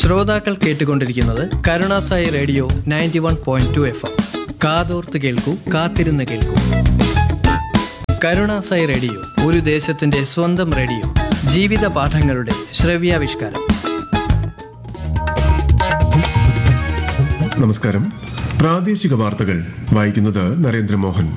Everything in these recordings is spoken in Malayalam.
ശ്രോതാക്കൾ കേട്ടുകൊണ്ടിരിക്കുന്നത് Karunasai radio ninety one point two F M കാതോർത്ത് കേൾക്കൂ കാത്തിരുന്ന് കേൾക്കൂ കരുണാസായി റേഡിയോ ഒരു ദേശത്തിന്റെ സ്വന്തം റേഡിയോ ജീവിത പാഠങ്ങളുടെ ശ്രവ്യാവിഷ്കാരം നമസ്കാരം പ്രാദേശിക വാർത്തകൾ വായിക്കുന്നത് നരേന്ദ്രമോഹൻ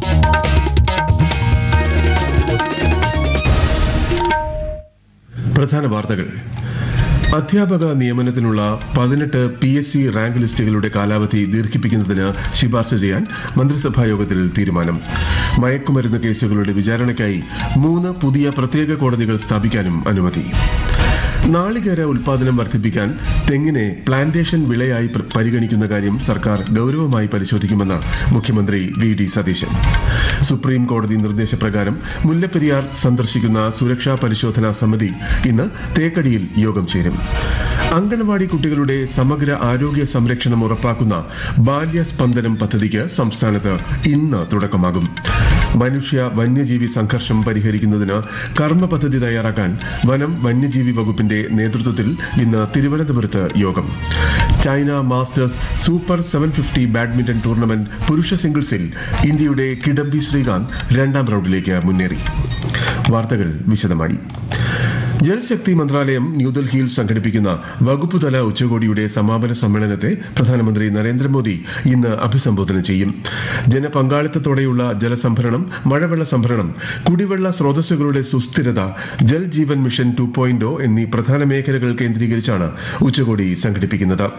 പ്രധാന വാർത്തകൾ അധ്യാപക നിയമനത്തിനുള്ള പതിനെട്ട് പി എസ് സി റാങ്ക് ലിസ്റ്റുകളുടെ കാലാവധി ദീർഘിപ്പിക്കുന്നതിന് ശുപാർശ ചെയ്യാൻ മന്ത്രിസഭാ യോഗത്തിൽ തീരുമാനം മയക്കുമരുന്ന് കേസുകളുടെ വിചാരണയ്ക്കായി മൂന്ന് പുതിയ പ്രത്യേക കോടതികൾ സ്ഥാപിക്കാനും അനുമതി നാളികേര ഉൽപാദനം വർദ്ധിപ്പിക്കാൻ തെങ്ങിനെ പ്ലാന്റേഷൻ വിളയായി പ്ര- പരിഗണിക്കുന്ന കാര്യം സർക്കാർ ഗൌരവമായി പരിശോധിക്കുമെന്ന് മുഖ്യമന്ത്രി വി ഡി സതീശൻ സുപ്രീം കോടതി നിർദ്ദേശപ്രകാരം മുല്ലപ്പെരിയാർ സന്ദർശിക്കുന്ന സുരക്ഷാ പരിശോധനാ സമിതി ഇന്ന് തേക്കടിയിൽ യോഗം ചേരും അങ്കണവാടി കുട്ടികളുടെ സമഗ്ര ആരോഗ്യ സംരക്ഷണം ഉറപ്പാക്കുന്ന ബാല്യസ്പന്ദനം പദ്ധതിക്ക് സംസ്ഥാനത്ത് ഇന്ന് തുടക്കമാകും മനുഷ്യ വന്യജീവി സംഘർഷം പരിഹരിക്കുന്നതിന് കർമ്മ പദ്ധതി തയ്യാറാക്കാൻ വനം വന്യജീവി വകുപ്പിന്റെ നേതൃത്വത്തിൽ ഇന്ന് തിരുവനന്തപുരത്ത് യോഗം China masters super seven fifty badminton tournament പുരുഷ സിംഗിൾസിൽ ഇന്ത്യയുടെ കിഡംബി ശ്രീകാന്ത് രണ്ടാം റൌണ്ടിലേക്ക് മുന്നേറി വാർത്തകൾ വിശദമായി ജൽശക്തി മന്ത്രാലയം ന്യൂഡൽഹിയിൽ സംഘടിപ്പിക്കുന്ന വകുപ്പുതല ഉച്ചകോടിയുടെ സമാപന സമ്മേളനത്തെ പ്രധാനമന്ത്രി നരേന്ദ്രമോദി ഇന്ന് അഭിസംബോധന ചെയ്യും ജനപങ്കാളിത്തത്തോടെയുള്ള ജലസംഭരണം മഴവെള്ള സംഭരണം കുടിവെള്ള സ്രോതസ്സുകളുടെ സുസ്ഥിരത ജൽ ജീവൻ മിഷൻ ടു എന്നീ പ്രധാന മേഖലകൾ കേന്ദ്രീകരിച്ചാണ് ഉച്ചകോടി സംഘടിപ്പിക്കുന്നത്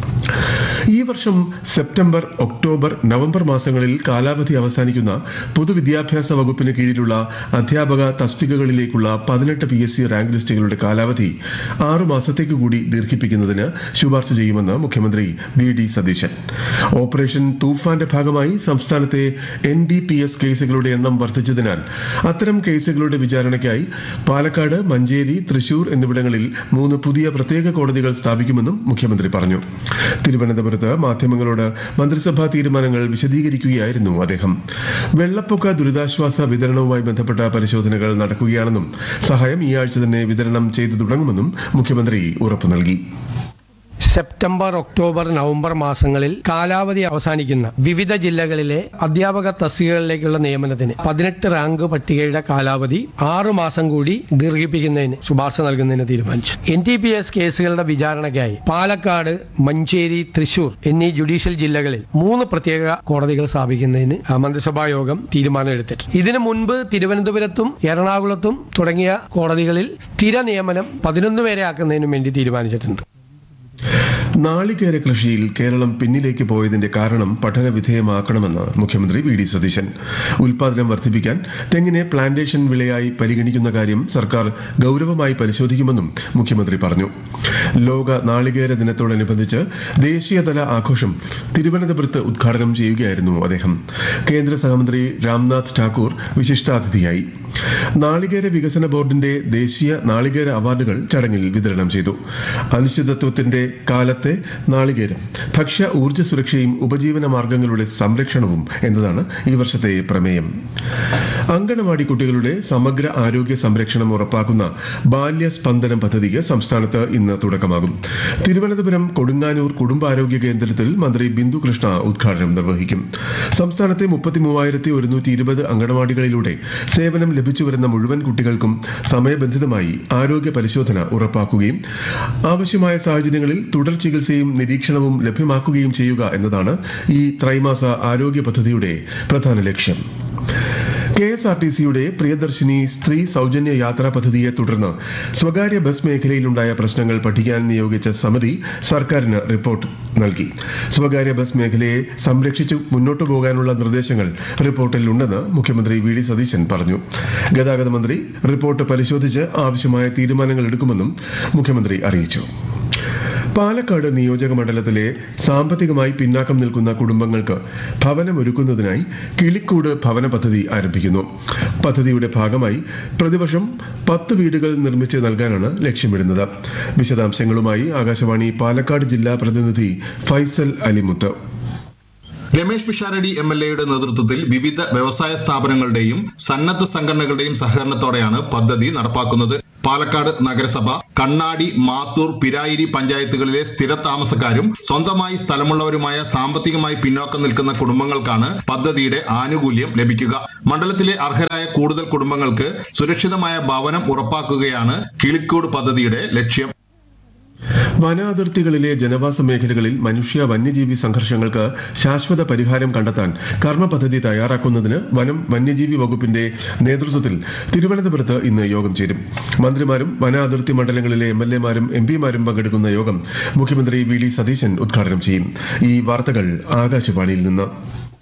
ഈ വർഷം സെപ്റ്റംബർ ഒക്ടോബർ നവംബർ മാസങ്ങളിൽ കാലാവധി അവസാനിക്കുന്ന പൊതുവിദ്യാഭ്യാസ വകുപ്പിന് കീഴിലുള്ള അധ്യാപക തസ്തികകളിലേക്കുള്ള പതിനെട്ട് പി എസ് സി റാങ്ക് ലിസ്റ്റുകളുടെ കാലാവധി ആറു മാസത്തേക്ക് കൂടി ദീർഘിപ്പിക്കുന്നതിന് ശുപാർശ ചെയ്യുമെന്ന് മുഖ്യമന്ത്രി വി ഡി സതീശൻ ഓപ്പറേഷൻ തൂഫാന്റെ ഭാഗമായി സംസ്ഥാനത്തെ എൻ ഡി പി എസ് കേസുകളുടെ എണ്ണം വർദ്ധിച്ചതിനാൽ അത്തരം കേസുകളുടെ വിചാരണയ്ക്കായി പാലക്കാട് മഞ്ചേരി തൃശൂർ എന്നിവിടങ്ങളിൽ മൂന്ന് പുതിയ പ്രത്യേക കോടതികൾ സ്ഥാപിക്കുമെന്നും മുഖ്യമന്ത്രി പറഞ്ഞു തിരുവനന്തപുരത്ത് മാധ്യമങ്ങളോട് മന്ത്രിസഭാ തീരുമാനങ്ങൾ വിശദീകരിക്കുകയായിരുന്നു അദ്ദേഹം വെള്ളപ്പൊക്ക ദുരിതാശ്വാസ വിതരണവുമായി ബന്ധപ്പെട്ട പരിശോധനകൾ നടക്കുകയാണെന്നും സഹായം ഈ ആഴ്ച തന്നെ വിതരണം ചെയ്തു തുടങ്ങുമെന്നും മുഖ്യമന്ത്രി ഉറപ്പു നൽകി സെപ്റ്റംബർ ഒക്ടോബർ നവംബർ മാസങ്ങളിൽ കാലാവധി അവസാനിക്കുന്ന വിവിധ ജില്ലകളിലെ അധ്യാപക തസ്തികകളിലേക്കുള്ള നിയമനത്തിന് പതിനെട്ട് റാങ്ക് പട്ടികയുടെ കാലാവധി ആറു മാസം കൂടി ദീർഘിപ്പിക്കുന്നതിന് ശുപാർശ നൽകുന്നതിന് തീരുമാനിച്ചു എൻ ടി പി എസ് കേസുകളുടെ വിചാരണയ്ക്കായി പാലക്കാട് മഞ്ചേരി തൃശൂർ എന്നീ ജുഡീഷ്യൽ ജില്ലകളിൽ മൂന്ന് പ്രത്യേക കോടതികൾ സ്ഥാപിക്കുന്നതിന് ആ, മന്ത്രിസഭാ യോഗം തീരുമാനമെടുത്തിട്ടുണ്ട് ഇതിനു മുൻപ് തിരുവനന്തപുരത്തും എറണാകുളത്തും തുടങ്ങിയ കോടതികളിൽ സ്ഥിര നിയമനം പതിനൊന്ന് പേരെ ആക്കുന്നതിനും വേണ്ടി തീരുമാനിച്ചിട്ടുണ്ട് നാളികേര കൃഷിയിൽ കേരളം പിന്നിലേക്ക് പോയതിന്റെ കാരണം പഠന വിധേയമാക്കണമെന്ന് മുഖ്യമന്ത്രി വി ഡി സതീശൻ ഉൽപാദനം വർദ്ധിപ്പിക്കാൻ തെങ്ങിനെ പ്ലാന്റേഷൻ വിളയായി പരിഗണിക്കുന്ന കാര്യം സർക്കാർ ഗൌരവമായി പരിശോധിക്കുമെന്നും മുഖ്യമന്ത്രി പറഞ്ഞു ലോക നാളികേര ദിനത്തോടനുബന്ധിച്ച് ദേശീയതല ആഘോഷം തിരുവനന്തപുരത്ത് ഉദ്ഘാടനം ചെയ്യുകയായിരുന്നു അദ്ദേഹം കേന്ദ്ര സഹമന്ത്രി രാംനാഥ് ഠാക്കൂർ വിശിഷ്ടാതിഥിയായി നാളികേര വികസന ബോർഡിന്റെ ദേശീയ നാളികേര അവാർഡുകൾ ചടങ്ങിൽ വിതരണം ചെയ്തു അനിശ്ചിതത്വത്തിന്റെ കാലത്തെ നാളികേരം ഭക്ഷ്യ ഊർജ്ജ സുരക്ഷയും ഉപജീവന മാർഗങ്ങളുടെ സംരക്ഷണവും എന്നതാണ് ഈ വർഷത്തെ പ്രമേയം അങ്കണവാടി കുട്ടികളുടെ സമഗ്ര ആരോഗ്യ സംരക്ഷണം ഉറപ്പാക്കുന്ന ബാല്യസ്പന്ദനം പദ്ധതിക്ക് സംസ്ഥാനത്ത് ഇന്ന് തുടക്കമാകും തിരുവനന്തപുരം കൊടുങ്ങാനൂർ കുടുംബാരോഗ്യ കേന്ദ്രത്തിൽ മന്ത്രി ബിന്ദു കൃഷ്ണ ഉദ്ഘാടനം നിർവഹിക്കും സംസ്ഥാനത്തെ മുപ്പത്തിമൂവായിരത്തി ഒരുന്നൂറ്റി ഇരുപത് അങ്കണവാടികളിലൂടെ സേവനം ലഭിച്ചുവരുന്ന മുഴുവൻ കുട്ടികൾക്കും സമയബന്ധിതമായി ആരോഗ്യ പരിശോധന ഉറപ്പാക്കുകയും ആവശ്യമായ സാഹചര്യങ്ങളിൽ തുടർ ചികിത്സയും നിരീക്ഷണവും ലഭ്യമാക്കുകയും ചെയ്യുക എന്നതാണ് ഈ ത്രൈമാസ ആരോഗ്യ പദ്ധതിയുടെ പ്രധാന ലക്ഷ്യം കെ എസ് ആർ ടി സിയുടെ പ്രിയദർശിനി സ്ത്രീ സൌജന്യ യാത്രാ പദ്ധതിയെ തുടർന്ന് സ്വകാര്യ ബസ് മേഖലയിലുണ്ടായ പ്രശ്നങ്ങൾ പഠിക്കാൻ നിയോഗിച്ച സമിതി സർക്കാരിന് റിപ്പോർട്ട് നൽകി സ്വകാര്യ ബസ് മേഖലയെ സംരക്ഷിച്ചു മുന്നോട്ടു പോകാനുള്ള നിർദ്ദേശങ്ങൾ റിപ്പോർട്ടിലുണ്ടെന്ന് മുഖ്യമന്ത്രി വി ഡി സതീശൻ പറഞ്ഞു ഗതാഗത മന്ത്രി റിപ്പോർട്ട് പരിശോധിച്ച് ആവശ്യമായ തീരുമാനങ്ങൾ എടുക്കുമെന്നും മുഖ്യമന്ത്രി അറിയിച്ചു പാലക്കാട് നിയോജക മണ്ഡലത്തിലെ സാമ്പത്തികമായി പിന്നാക്കം നിൽക്കുന്ന കുടുംബങ്ങൾക്ക് ഭവനമൊരുക്കുന്നതിനായി കിളിക്കൂട് ഭവന പദ്ധതി ആരംഭിക്കുന്നു പദ്ധതിയുടെ ഭാഗമായി പ്രതിവർഷം പത്ത് വീടുകൾ നിർമ്മിച്ച് നൽകാനാണ് ലക്ഷ്യമിടുന്നത് വിശദാംശങ്ങളുമായി ആകാശവാണി പാലക്കാട് ജില്ലാ പ്രതിനിധി ഫൈസൽ അലിമുത്ത് രമേശ് പിഷാരടി എം എൽ എയുടെ നേതൃത്വത്തിൽ വിവിധ വ്യവസായ സ്ഥാപനങ്ങളുടെയും സന്നദ്ധ സംഘടനകളുടെയും സഹകരണത്തോടെയാണ് പദ്ധതി നടപ്പാക്കുന്നത് പാലക്കാട് നഗരസഭ കണ്ണാടി മാത്തൂർ പിരായിരി പഞ്ചായത്തുകളിലെ സ്ഥിര താമസക്കാരും സ്വന്തമായി സ്ഥലമുള്ളവരുമായ സാമ്പത്തികമായി പിന്നോക്കം നിൽക്കുന്ന കുടുംബങ്ങൾക്കാണ് പദ്ധതിയുടെ ആനുകൂല്യം ലഭിക്കുക മണ്ഡലത്തിലെ അർഹരായ കൂടുതൽ കുടുംബങ്ങൾക്ക് സുരക്ഷിതമായ ഭവനം ഉറപ്പാക്കുകയാണ് കിളിക്കൂട് പദ്ധതിയുടെ ലക്ഷ്യം വനാതിർത്തികളിലെ ജനവാസ മേഖലകളിൽ മനുഷ്യ വന്യജീവി സംഘർഷങ്ങൾക്ക് ശാശ്വത പരിഹാരം കണ്ടെത്താൻ കർമ്മ പദ്ധതി തയ്യാറാക്കുന്നതിന് വനം വന്യജീവി വകുപ്പിന്റെ നേതൃത്വത്തിൽ തിരുവനന്തപുരത്ത് ഇന്ന് യോഗം ചേരും മന്ത്രിമാരും വനാതിർത്തി മണ്ഡലങ്ങളിലെ എം എൽ എമാരും എം പിമാരും പങ്കെടുക്കുന്ന യോഗം മുഖ്യമന്ത്രി വി ഡി സതീശൻ ഉദ്ഘാടനം ചെയ്യും ഈ വാർത്തകൾ ആകാശവാണിയിൽ നിന്ന്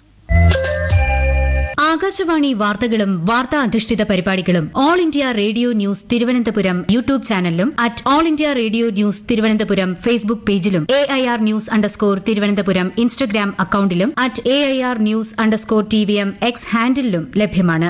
ആകാശവാണി വാർത്തകളും വാർത്താ അധിഷ്ഠിത പരിപാടികളും All India Radio News Thiruvananthapuram YouTube ചാനലിലും at All India Radio News Thiruvananthapuram Facebook പേജിലും A I R news underscore Thiruvananthapuram Instagram അക്കൌണ്ടിലും at A I R news underscore T V M X ഹാൻഡിലും ലഭ്യമാണ്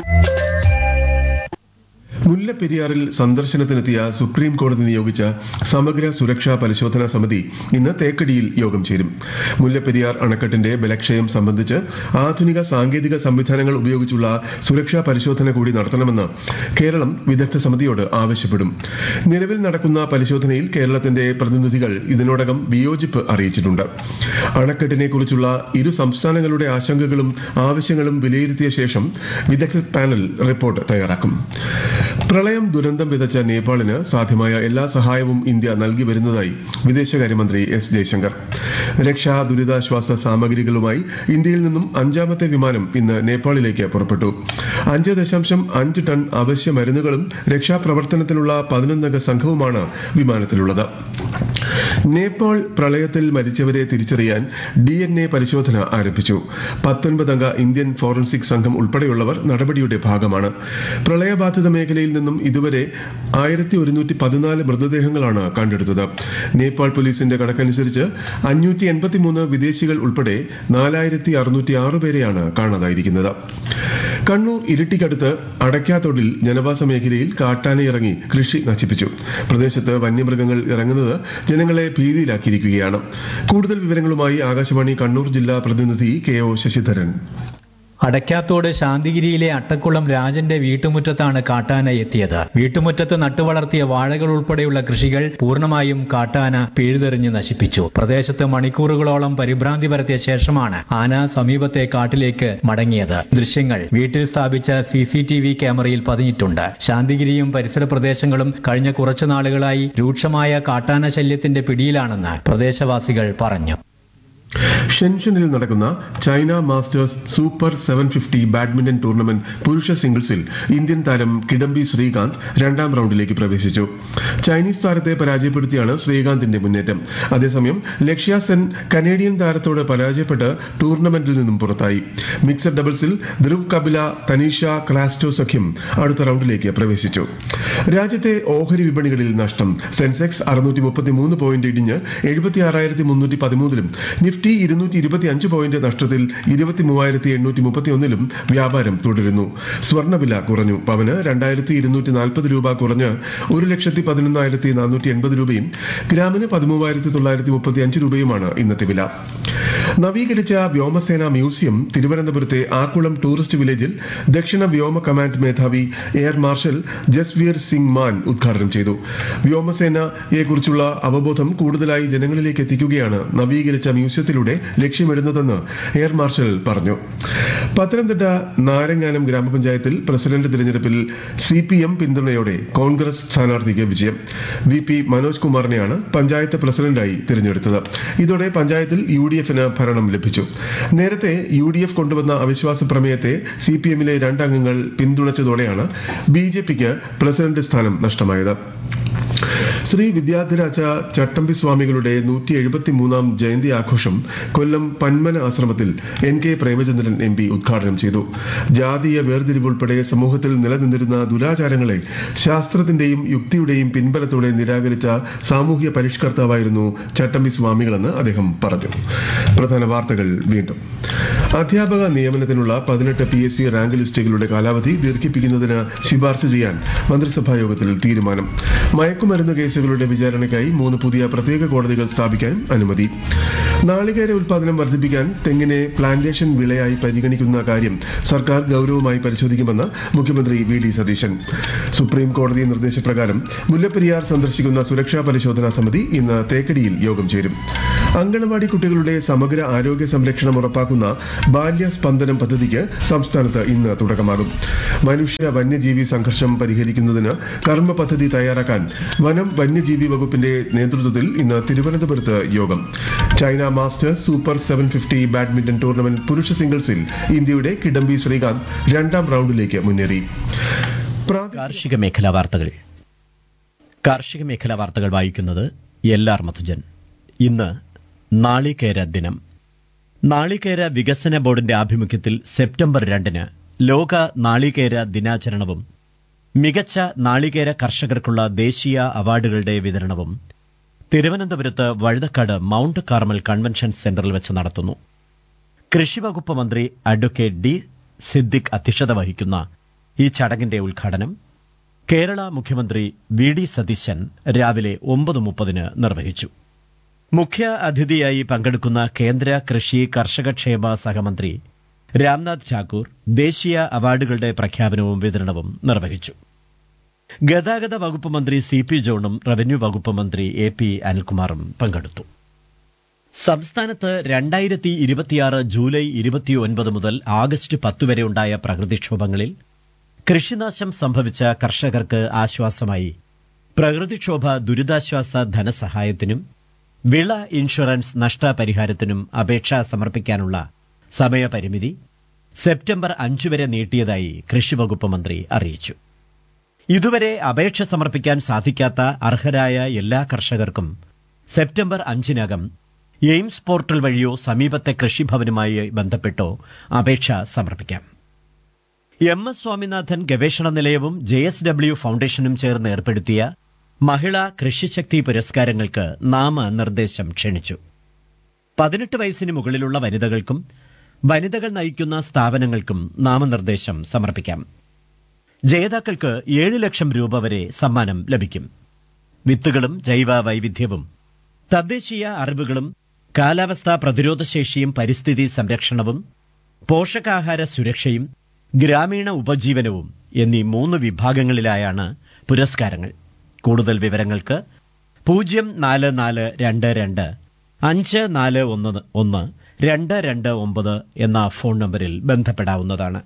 മുല്ലപ്പെരിയാറിൽ സന്ദർശനത്തിനെത്തിയ സുപ്രീം കോടതി നിയോഗിച്ച സമഗ്ര സുരക്ഷാ പരിശോധനാ സമിതി ഇന്ന് തേക്കടിയിൽ യോഗം ചേരും മുല്ലപ്പെരിയാർ അണക്കെട്ടിന്റെ ബലക്ഷയം സംബന്ധിച്ച് ആധുനിക സാങ്കേതിക സംവിധാനങ്ങൾ ഉപയോഗിച്ചുള്ള സുരക്ഷാ പരിശോധന കൂടി നടത്തണമെന്ന് കേരളം വിദഗ്ധ സമിതിയോട് ആവശ്യപ്പെടും നിലവിൽ നടക്കുന്ന പരിശോധനയിൽ കേരളത്തിന്റെ പ്രതിനിധികൾ ഇതിനോടകം വിയോജിപ്പ് അറിയിച്ചിട്ടുണ്ട് അണക്കെട്ടിനെക്കുറിച്ചുള്ള ഇരു സംസ്ഥാനങ്ങളുടെ ആശങ്കകളും ആവശ്യങ്ങളും വിലയിരുത്തിയ ശേഷം വിദഗ്ധ പാനൽ റിപ്പോർട്ട് തയ്യാറാക്കും പ്രളയം ദുരന്തം വിതച്ച നേപ്പാളിന് സാധ്യമായ എല്ലാ സഹായവും ഇന്ത്യ നൽകി വരുന്നതായി വിദേശകാര്യമന്ത്രി എസ് ജയശങ്കർ രക്ഷാ ദുരിതാശ്വാസ സാമഗ്രികളുമായി ഇന്ത്യയിൽ നിന്നും അഞ്ചാമത്തെ വിമാനം ഇന്ന് നേപ്പാളിലേക്ക് പുറപ്പെട്ടു അഞ്ച് ദശാംശം അഞ്ച് ടൺ അവശ്യ മരുന്നുകളും രക്ഷാപ്രവർത്തനത്തിനുള്ള പതിനൊന്നംഗ സംഘവുമാണ് വിമാനത്തിലുള്ളത് നേപ്പാൾ പ്രളയത്തിൽ മരിച്ചവരെ തിരിച്ചറിയാൻ ഡി എൻ എ പരിശോധന ആരംഭിച്ചു പത്തൊൻപതംഗ ഇന്ത്യൻ ഫോറൻസിക് സംഘം ഉൾപ്പെടെയുള്ളവർ നടപടിയുടെ ഭാഗമാണ് പ്രളയബാധിത മേഖലയിൽ നിന്നും ഇതുവരെ ആയിരത്തി ഒരുന്നൂറ്റി പതിനാല് മൃതദേഹങ്ങളാണ് കണ്ടെടുത്തത് നേപ്പാൾ പോലീസിന്റെ കണക്കനുസരിച്ച് അഞ്ഞൂറ്റി എൺപത്തിമൂന്ന് വിദേശികൾ ഉൾപ്പെടെ നാലായിരത്തി അറുന്നൂറ്റി ആറ് പേരെയാണ് കാണാതായിരിക്കുന്നത് കണ്ണൂർ ഇരിട്ടിക്കടുത്ത് അടയ്ക്കാത്തോടിൽ ജനവാസ മേഖലയിൽ കാട്ടാനയിറങ്ങി കൃഷി നശിപ്പിച്ചു പ്രദേശത്ത് വന്യമൃഗങ്ങൾ ഇറങ്ങുന്നത് ജനങ്ങളെ ഭീതിയിലാക്കിയിരിക്കുകയാണ് കൂടുതൽ വിവരങ്ങളുമായി ആകാശവാണി കണ്ണൂർ ജില്ലാ പ്രതിനിധി കെ ഒ ശശിധരൻ അടയ്ക്കാത്തോട് ശാന്തിഗിരിയിലെ അട്ടക്കുളം രാജന്റെ വീട്ടുമുറ്റത്താണ് കാട്ടാന എത്തിയത് വീട്ടുമുറ്റത്ത് നട്ടുവളർത്തിയ വാഴകൾ ഉൾപ്പെടെയുള്ള കൃഷികൾ പൂർണ്ണമായും കാട്ടാന പിഴുതെറിഞ്ഞ് നശിപ്പിച്ചു പ്രദേശത്ത് മണിക്കൂറുകളോളം പരിഭ്രാന്തി പരത്തിയ ശേഷമാണ് ആന സമീപത്തെ കാട്ടിലേക്ക് മടങ്ങിയത് ദൃശ്യങ്ങൾ വീട്ടിൽ സ്ഥാപിച്ച സി സി ടി വി ക്യാമറയിൽ പതിഞ്ഞിട്ടുണ്ട് ശാന്തിഗിരിയും പരിസര പ്രദേശങ്ങളും കഴിഞ്ഞ കുറച്ചു നാളുകളായി രൂക്ഷമായ കാട്ടാന ശല്യത്തിന്റെ പിടിയിലാണെന്ന് പ്രദേശവാസികൾ പറഞ്ഞു ഷെൻഷനിൽ നടക്കുന്ന China masters super seven fifty badminton tournament പുരുഷ സിംഗിൾസിൽ ഇന്ത്യൻ താരം കിഡംബി ശ്രീകാന്ത് രണ്ടാം റൌണ്ടിലേക്ക് പ്രവേശിച്ചു ചൈനീസ് താരത്തെ പരാജയപ്പെടുത്തിയാണ് ശ്രീകാന്തിന്റെ മുന്നേറ്റം അതേസമയം ലക്ഷ്യ സെൻ കനേഡിയൻ താരത്തോട് പരാജയപ്പെട്ട് ടൂർണമെന്റിൽ നിന്നും പുറത്തായി മിക്സഡ് ഡബിൾസിൽ ധ്രുവ് കപില തനീഷ ക്രാസ്റ്റോ സഖ്യം അടുത്ത റൌണ്ടിലേക്ക് പ്രവേശിച്ചു രാജ്യത്തെ ഓഹരി വിപണികളിൽ നഷ്ടം സെൻസെക്സ് അറുന്നൂറ്റി മുപ്പത്തിമൂന്ന് പോയിന്റ് ഇടിഞ്ഞ് എഴുപത്തിയാറായിരത്തി മുന്നൂറ്റി പതിമൂന്നിലും നിഫ്റ്റി ഇരുന്നൂറ്റി ഇരുപത്തിയഞ്ച് പോയിന്റ് നഷ്ടത്തിൽ ഇരുപത്തി മൂവായിരത്തി എണ്ണൂറ്റി മുപ്പത്തിയൊന്നിലും വ്യാപാരം തുടരുന്നു സ്വർണ്ണവില കുറഞ്ഞു പവന് രണ്ടായിരത്തി ഇരുന്നൂറ്റി നാൽപ്പത് രൂപ കുറഞ്ഞ് ഒരു ലക്ഷത്തി പതിനൊന്നായിരത്തി നാനൂറ്റി എൺപത് രൂപയും ഗ്രാമിന് പതിമൂവായിരത്തി തൊള്ളായിരത്തി മുപ്പത്തി അഞ്ച് രൂപയുമാണ് ഇന്നത്തെ വില നവീകരിച്ച വ്യോമസേന മ്യൂസിയം തിരുവനന്തപുരത്തെ ആക്കുളം ടൂറിസ്റ്റ് വില്ലേജിൽ ദക്ഷിണ വ്യോമ കമാൻഡ് മേധാവി എയർ മാർഷൽ ജസ്വീർ സിംഗ് മാൻ ഉദ്ഘാടനം ചെയ്തു വ്യോമസേനയെക്കുറിച്ചുള്ള അവബോധം കൂടുതലായി ജനങ്ങളിലേക്ക് എത്തിക്കുകയാണ് നവീകരിച്ച മ്യൂസിയത്തിലൂടെ ലക്ഷ്യമിടുന്നതെന്ന് എയർ മാർഷൽ പറഞ്ഞു പത്തനംതിട്ട നാരങ്ങാനം ഗ്രാമപഞ്ചായത്തിൽ പ്രസിഡന്റ് തിരഞ്ഞെടുപ്പിൽ സി പി എം പിന്തുണയോടെ കോൺഗ്രസ് സ്ഥാനാർത്ഥിക്ക് വിജയം വി പി മനോജ് കുമാറിനെയാണ് പഞ്ചായത്ത് പ്രസിഡന്റായി തിരഞ്ഞെടുത്തത് ഇതോടെ പഞ്ചായത്തിൽ യു ഡി എഫിന് ഭരണം ലഭിച്ചു നേരത്തെ യു ഡി എഫ് കൊണ്ടുവന്ന അവിശ്വാസ പ്രമേയത്തെ സി പി എമ്മിലെ രണ്ടംഗങ്ങൾ പിന്തുണച്ചതോടെയാണ് ബി ജെ പിക്ക് പ്രസിഡന്റ് സ്ഥാനം നഷ്ടമായത് ശ്രീ വിദ്യാധിരാജ ചട്ടമ്പി സ്വാമികളുടെ നൂറ്റി എഴുപത്തിമൂന്നാം ജയന്തി ആഘോഷം കൊല്ലം പന്മന ആശ്രമത്തിൽ N K Premachandran M P ഉദ്ഘാടനം ചെയ്തു ജാതീയ വേർതിരിവ് ഉൾപ്പെടെ സമൂഹത്തിൽ നിലനിന്നിരുന്ന ദുരാചാരങ്ങളെ ശാസ്ത്രത്തിന്റെയും യുക്തിയുടെയും പിൻബലത്തോടെ നിരാകരിച്ച സാമൂഹ്യ പരിഷ്കർത്താവായിരുന്നു ചട്ടമ്പി സ്വാമികളെന്ന് അദ്ദേഹം പറഞ്ഞു പ്രധാന വാർത്തകൾ വീണ്ടും അധ്യാപക നിയമനത്തിനുള്ള പതിനെട്ട് പി എസ് സി റാങ്ക് ലിസ്റ്റുകളുടെ കാലാവധി ദീർഘിപ്പിക്കുന്നതിന് ശുപാർശ ചെയ്യാൻ മന്ത്രിസഭാ യോഗത്തിൽ തീരുമാനം മയക്കുമരുന്ന് കേസിൽ കേസുകളുടെ വിചാരണയ്ക്കായി മൂന്ന് പുതിയ പ്രത്യേക കോടതികൾ സ്ഥാപിക്കാൻ അനുമതി നാളികേര ഉൽപാദനം വർദ്ധിപ്പിക്കാൻ തെങ്ങിനെ പ്ലാന്റേഷൻ വിളയായി പരിഗണിക്കുന്ന കാര്യം സർക്കാർ ഗൌരവമായി പരിശോധിക്കുമെന്ന് മുഖ്യമന്ത്രി വി ഡി സതീശൻ സുപ്രീം കോടതി നിർദ്ദേശപ്രകാരം മുല്ലപ്പെരിയാർ സന്ദർശിക്കുന്ന സുരക്ഷാ പരിശോധനാ സമിതി ഇന്ന് തേക്കടിയിൽ യോഗം ചേരും അങ്കണവാടി കുട്ടികളുടെ സമഗ്ര ആരോഗ്യ സംരക്ഷണം ഉറപ്പാക്കുന്ന ബാല്യ സ്പന്ദനം പദ്ധതിക്ക് സംസ്ഥാനത്ത് ഇന്ന് തുടക്കമാകും മനുഷ്യ വന്യജീവി സംഘർഷം പരിഹരിക്കുന്നതിന് കർമ്മ പദ്ധതി തയ്യാറാക്കാൻ വനം വന്യജീവി വകുപ്പിന്റെ നേതൃത്വത്തിൽ ഇന്ന് തിരുവനന്തപുരത്ത് യോഗം China masters super seven fifty badminton tournament പുരുഷ സിംഗിൾസിൽ ഇന്ത്യയുടെ കിഡംബി ശ്രീകാന്ത് രണ്ടാം റൌണ്ടിലേക്ക് മുന്നേറി പ്രാദേശിക കാർഷിക മേഖലാ വാർത്തകൾ കാർഷിക മേഖലാ വാർത്തകൾ വായിക്കുന്നത് എൽ ആർ മധുജൻ ഇന്ന് നാളികേര ദിനം നാളികേര വികസന ബോർഡിന്റെ ആഭിമുഖ്യത്തിൽ സെപ്റ്റംബർ രണ്ടിന് ലോക നാളികേര ദിനാചരണവും മികച്ച നാളികേര കർഷകർക്കുള്ള ദേശീയ അവാർഡുകളുടെ വിതരണവും തിരുവനന്തപുരത്ത് വഴുതക്കാട് മൌണ്ട് കാർമൽ കൺവെൻഷൻ സെന്ററിൽ വെച്ച് നടത്തുന്നു കൃഷിവകുപ്പ് മന്ത്രി അഡ്വക്കേറ്റ് ഡി സിദ്ദിഖ് അധ്യക്ഷത വഹിക്കുന്ന ഈ ചടങ്ങിന്റെ ഉദ്ഘാടനം കേരള മുഖ്യമന്ത്രി വി ഡി സതീശൻ രാവിലെ ഒമ്പത് മുപ്പതിന് നിർവഹിച്ചു മുഖ്യ അതിഥിയായി പങ്കെടുക്കുന്ന കേന്ദ്ര കൃഷി കർഷകക്ഷേമ സഹമന്ത്രി രാംനാഥ് ഠാക്കൂർ ദേശീയ അവാർഡുകളുടെ പ്രഖ്യാപനവും വിതരണവും നിർവഹിച്ചു ഗതാഗത വകുപ്പ് മന്ത്രി സി പി ജോണും റവന്യൂ വകുപ്പ് മന്ത്രി എ പി അനിൽകുമാറും പങ്കെടുത്തു സംസ്ഥാനത്ത് രണ്ടായിരത്തി ഇരുപത്തിയാറ് ജൂലൈ ഇരുപത്തിയൊൻപത് മുതൽ ആഗസ്റ്റ് പത്ത് വരെ ഉണ്ടായ പ്രകൃതിക്ഷോഭങ്ങളിൽ കൃഷിനാശം സംഭവിച്ച കർഷകർക്ക് ആശ്വാസമായി പ്രകൃതിക്ഷോഭ ദുരിതാശ്വാസ ധനസഹായത്തിനും വിള ഇൻഷുറൻസ് നഷ്ടപരിഹാരത്തിനും അപേക്ഷ സമർപ്പിക്കാനുള്ള സമയപരിമിതി സെപ്റ്റംബർ അഞ്ച് വരെ നീട്ടിയതായി കൃഷിവകുപ്പ് മന്ത്രി അറിയിച്ചു ഇതുവരെ അപേക്ഷ സമർപ്പിക്കാൻ സാധിക്കാത്ത അർഹരായ എല്ലാ കർഷകർക്കും സെപ്റ്റംബർ അഞ്ചിനകം എയിംസ് പോർട്ടൽ വഴിയോ സമീപത്തെ കൃഷിഭവനുമായി ബന്ധപ്പെട്ടോ അപേക്ഷ സമർപ്പിക്കാം എം എസ് സ്വാമിനാഥൻ ഗവേഷണ നിലയവും ജെ എസ് ഡബ്ല്യു ഫൗണ്ടേഷനും ചേർന്ന് ഏർപ്പെടുത്തിയ മഹിളാ കൃഷിശക്തി പുരസ്കാരങ്ങൾക്ക് നാമനിർദ്ദേശം ക്ഷണിച്ചു പതിനെട്ട് വയസ്സിന് മുകളിലുള്ള വനിതകൾക്കും വനിതകൾ നയിക്കുന്ന സ്ഥാപനങ്ങൾക്കും നാമനിർദ്ദേശം സമർപ്പിക്കാം ജേതാക്കൾക്ക് ഏഴ് ലക്ഷം രൂപ വരെ സമ്മാനം ലഭിക്കും വിത്തുകളും ജൈവ വൈവിധ്യവും തദ്ദേശീയ അറിവുകളും കാലാവസ്ഥാ പ്രതിരോധശേഷിയും പരിസ്ഥിതി സംരക്ഷണവും പോഷകാഹാര സുരക്ഷയും ഗ്രാമീണ ഉപജീവനവും എന്നീ മൂന്ന് വിഭാഗങ്ങളിലായാണ് പുരസ്കാരങ്ങൾ കൂടുതൽ വിവരങ്ങൾക്ക് പൂജ്യം നാല് നാല് രണ്ട് രണ്ട് അഞ്ച് നാല് ഒന്ന് ഒന്ന് രണ്ട് രണ്ട് ഒമ്പത് എന്ന ഫോൺ നമ്പറിൽ ബന്ധപ്പെടാവുന്നതാണ്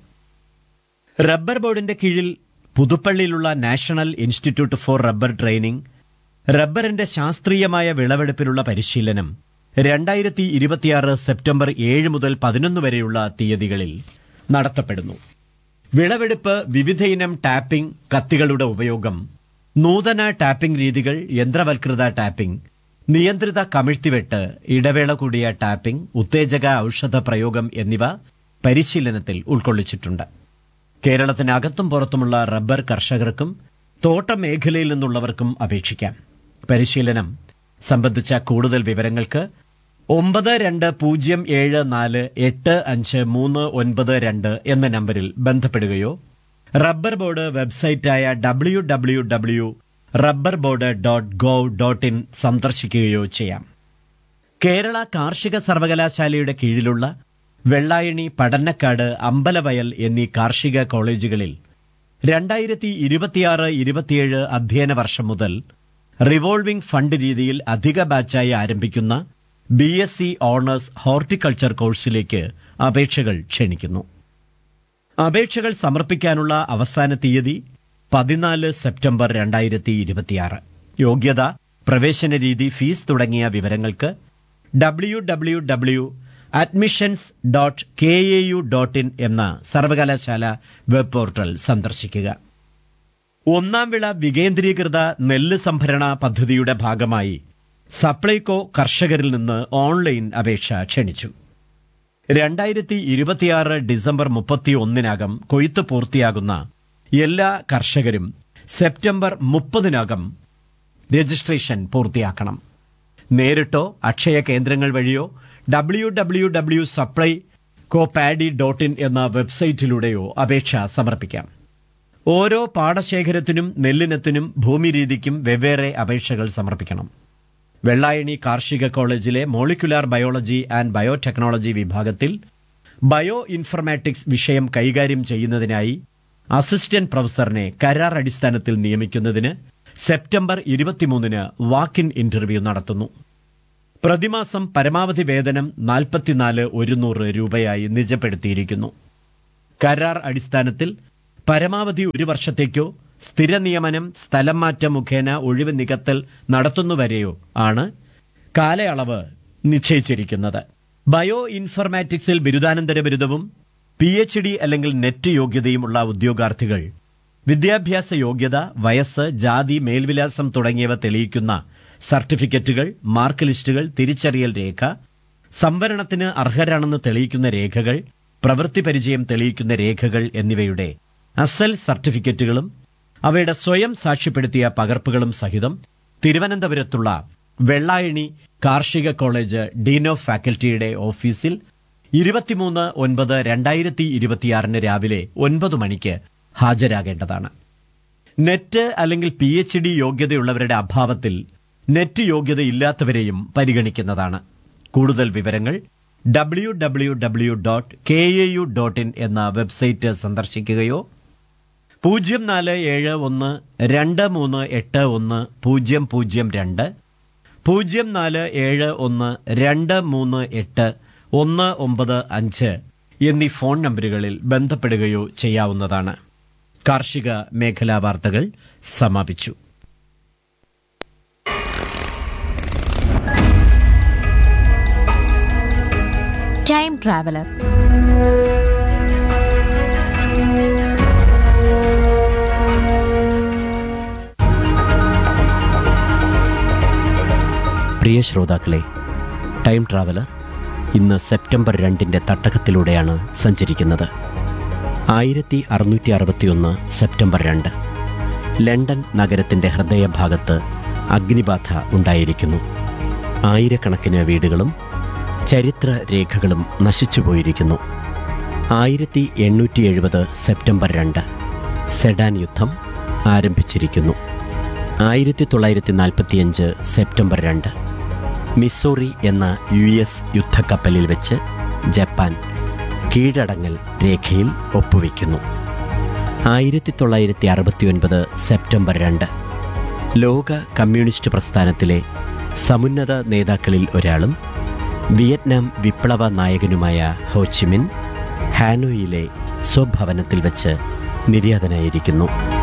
റബ്ബർ ബോർഡിന്റെ കീഴിൽ പുതുപ്പള്ളിയിലുള്ള national institute for rubber training റബ്ബറിന്റെ ശാസ്ത്രീയമായ വിളവെടുപ്പിനുള്ള പരിശീലനം രണ്ടായിരത്തി ഇരുപത്തിയാറ് സെപ്റ്റംബർ ഏഴ് മുതൽ പതിനൊന്ന് വരെയുള്ള തീയതികളിൽ നടത്തപ്പെടുന്നു വിളവെടുപ്പ് വിവിധയിനം ടാപ്പിംഗ് കത്തികളുടെ ഉപയോഗം നൂതന ടാപ്പിംഗ് രീതികൾ യന്ത്രവൽകൃത ടാപ്പിംഗ് നിയന്ത്രിത കമിഴ്ത്തിവെട്ട് ഇടവേള കൂടിയ ടാപ്പിംഗ് ഉത്തേജക ഔഷധ പ്രയോഗം എന്നിവ പരിശീലനത്തിൽ ഉൾക്കൊള്ളിച്ചിട്ടുണ്ട് കേരളത്തിനകത്തും പുറത്തുമുള്ള റബ്ബർ കർഷകർക്കും തോട്ട മേഖലയിൽ നിന്നുള്ളവർക്കും അപേക്ഷിക്കാം പരിശീലനം സംബന്ധിച്ച കൂടുതൽ വിവരങ്ങൾക്ക് ഒമ്പത് രണ്ട് പൂജ്യം ഏഴ് നാല് എട്ട് അഞ്ച് മൂന്ന് ഒൻപത് രണ്ട് എന്ന നമ്പറിൽ ബന്ധപ്പെടുകയോ റബ്ബർ ബോർഡ് വെബ്സൈറ്റായ W W W rubber board dot gov dot in സന്ദർശിക്കുകയോ ചെയ്യാം കേരള കാർഷിക സർവകലാശാലയുടെ കീഴിലുള്ള വെള്ളായണി പടന്നക്കാട് അമ്പലവയൽ എന്നീ കാർഷിക കോളേജുകളിൽ രണ്ടായിരത്തി ഇരുപത്തിയാറ് ഇരുപത്തിയേഴ് അധ്യയന വർഷം മുതൽ റിവോൾവിംഗ് ഫണ്ട് രീതിയിൽ അധിക ബാച്ചായി ആരംഭിക്കുന്ന B S C honours horticulture കോഴ്സിലേക്ക് അപേക്ഷകൾ ക്ഷണിക്കുന്നു അപേക്ഷകൾ സമർപ്പിക്കാനുള്ള അവസാന തീയതി പതിനാല് സെപ്റ്റംബർ രണ്ടായിരത്തി ഇരുപത്തിയാറ് യോഗ്യത പ്രവേശന രീതി ഫീസ് തുടങ്ങിയ വിവരങ്ങൾക്ക് W W W admissions dot K A U dot in എന്ന സർവകലാശാല വെബ് പോർട്ടൽ സന്ദർശിക്കുക ഒന്നാം വിള വികേന്ദ്രീകൃത നെല്ല് സംഭരണ പദ്ധതിയുടെ ഭാഗമായി സപ്ലൈകോ കർഷകരിൽ നിന്ന് ഓൺലൈൻ അപേക്ഷ ക്ഷണിച്ചു രണ്ടായിരത്തി ഇരുപത്തിയാറ് ഡിസംബർ മുപ്പത്തി ഒന്നിനകം കൊയ്ത്ത് പൂർത്തിയാകുന്ന എല്ലാ കർഷകരും സെപ്റ്റംബർ മുപ്പതിനകം രജിസ്ട്രേഷൻ പൂർത്തിയാക്കണം നേരിട്ടോ അക്ഷയ കേന്ദ്രങ്ങൾ വഴിയോ W W W supplyco paddy dot in എന്ന വെബ്സൈറ്റിലൂടെയോ അപേക്ഷ സമർപ്പിക്കാം ഓരോ പാടശേഖരത്തിനും നെല്ലിനത്തിനും ഭൂമിരീതിക്കും വെവ്വേറെ അപേക്ഷകൾ സമർപ്പിക്കണം വെള്ളായണി കാർഷിക കോളേജിലെ മോളിക്കുലാർ ബയോളജി ആൻഡ് ബയോടെക്നോളജി വിഭാഗത്തിൽ ബയോ ഇൻഫർമാറ്റിക്സ് വിഷയം കൈകാര്യം ചെയ്യുന്നതിനായി അസിസ്റ്റന്റ് പ്രൊഫസറിനെ കരാർ അടിസ്ഥാനത്തിൽ നിയമിക്കുന്നതിന് സെപ്റ്റംബർ ഇരുപത്തിമൂന്നിന് വാക്കിൻ ഇന്റർവ്യൂ നടത്തുന്നു പ്രതിമാസം പരമാവധി വേതനം നാൽപ്പത്തിനാല് ഒരുന്നൂറ് രൂപയായി നിജപ്പെടുത്തിയിരിക്കുന്നു കരാർ അടിസ്ഥാനത്തിൽ പരമാവധി ഒരു വർഷത്തേക്കോ സ്ഥിര നിയമനം സ്ഥലം മാറ്റം മുഖേന ഒഴിവ് നികത്തൽ നടത്തുന്നുവരെയോ ആണ് കാലയളവ് നിശ്ചയിച്ചിരിക്കുന്നത് ബയോ ഇൻഫർമാറ്റിക്സിൽ ബിരുദാനന്തര ബിരുദവും പി എച്ച് ഡി അല്ലെങ്കിൽ നെറ്റ് യോഗ്യതയുമുള്ള ഉദ്യോഗാർത്ഥികൾ വിദ്യാഭ്യാസ യോഗ്യത വയസ്സ് ജാതി മേൽവിലാസം തുടങ്ങിയവ തെളിയിക്കുന്ന സർട്ടിഫിക്കറ്റുകൾ മാർക്ക് ലിസ്റ്റുകൾ തിരിച്ചറിയൽ രേഖ സംവരണത്തിന് അർഹരാണെന്ന് തെളിയിക്കുന്ന രേഖകൾ പ്രവൃത്തി പരിചയം തെളിയിക്കുന്ന രേഖകൾ എന്നിവയുടെ അസൽ സർട്ടിഫിക്കറ്റുകളും അവയുടെ സ്വയം സാക്ഷ്യപ്പെടുത്തിയ പകർപ്പുകളും സഹിതം തിരുവനന്തപുരത്തുള്ള വെള്ളായണി കാർഷിക കോളേജ് ഡീൻ ഓഫ് ഫാക്കൽറ്റിയുടെ ഓഫീസിൽ ഇരുപത്തിമൂന്ന് ഒൻപത് രണ്ടായിരത്തി ഇരുപത്തിയാറിന് രാവിലെ ഒൻപത് മണിക്ക് ഹാജരാകേണ്ടതാണ് നെറ്റ് അല്ലെങ്കിൽ പി എച്ച് ഡി യോഗ്യതയുള്ളവരുടെ അഭാവത്തിൽ നെറ്റ് യോഗ്യതയില്ലാത്തവരെയും പരിഗണിക്കുന്നതാണ് കൂടുതൽ വിവരങ്ങൾ W W W dot K A U dot in എന്ന വെബ്സൈറ്റ് സന്ദർശിക്കുകയോ പൂജ്യം നാല് ഏഴ് ഒന്ന് രണ്ട് മൂന്ന് എട്ട് ഒന്ന് പൂജ്യം പൂജ്യം രണ്ട് പൂജ്യം നാല് ഏഴ് ഒന്ന് രണ്ട് മൂന്ന് എട്ട് ഒന്ന് ഒമ്പത് അഞ്ച് എന്നീ ഫോൺ നമ്പറുകളിൽ ബന്ധപ്പെടുകയോ ചെയ്യാവുന്നതാണ് കാർഷിക മേഖലാ വാർത്തകൾ സമാപിച്ചു ടൈം ട്രാവലർ പ്രിയ ശ്രോതാക്കളെ ടൈം ട്രാവലർ ഇന്ന് സെപ്റ്റംബർ രണ്ടിൻ്റെ തട്ടകത്തിലൂടെയാണ് സഞ്ചരിക്കുന്നത് ആയിരത്തി അറുന്നൂറ്റി അറുപത്തിയൊന്ന് സെപ്റ്റംബർ രണ്ട് ലണ്ടൻ നഗരത്തിൻ്റെ ഹൃദയഭാഗത്ത് അഗ്നിബാധ ഉണ്ടായിരിക്കുന്നു ആയിരക്കണക്കിന് വീടുകളും ചരിത്ര രേഖകളും നശിച്ചുപോയിരിക്കുന്നു ആയിരത്തി എണ്ണൂറ്റി എഴുപത് സെപ്റ്റംബർ രണ്ട് സെഡാൻ യുദ്ധം ആരംഭിച്ചിരിക്കുന്നു ആയിരത്തി തൊള്ളായിരത്തി നാൽപ്പത്തിയഞ്ച് സെപ്റ്റംബർ രണ്ട് മിസോറി എന്ന യു എസ് യുദ്ധക്കപ്പലിൽ വെച്ച് ജപ്പാൻ കീഴടങ്ങൽ രേഖയിൽ ഒപ്പുവെക്കുന്നു ആയിരത്തി തൊള്ളായിരത്തി അറുപത്തിയൊൻപത് സെപ്റ്റംബർ രണ്ട് ലോക കമ്മ്യൂണിസ്റ്റ് പ്രസ്ഥാനത്തിലെ സമുന്നത നേതാക്കളിൽ ഒരാളും വിയറ്റ്നാം വിപ്ലവ നായകനുമായ ഹോച്ചിമിൻ ഹാനോയിലെ സ്വഭവനത്തിൽ വെച്ച് നിര്യാതനായിരിക്കുന്നു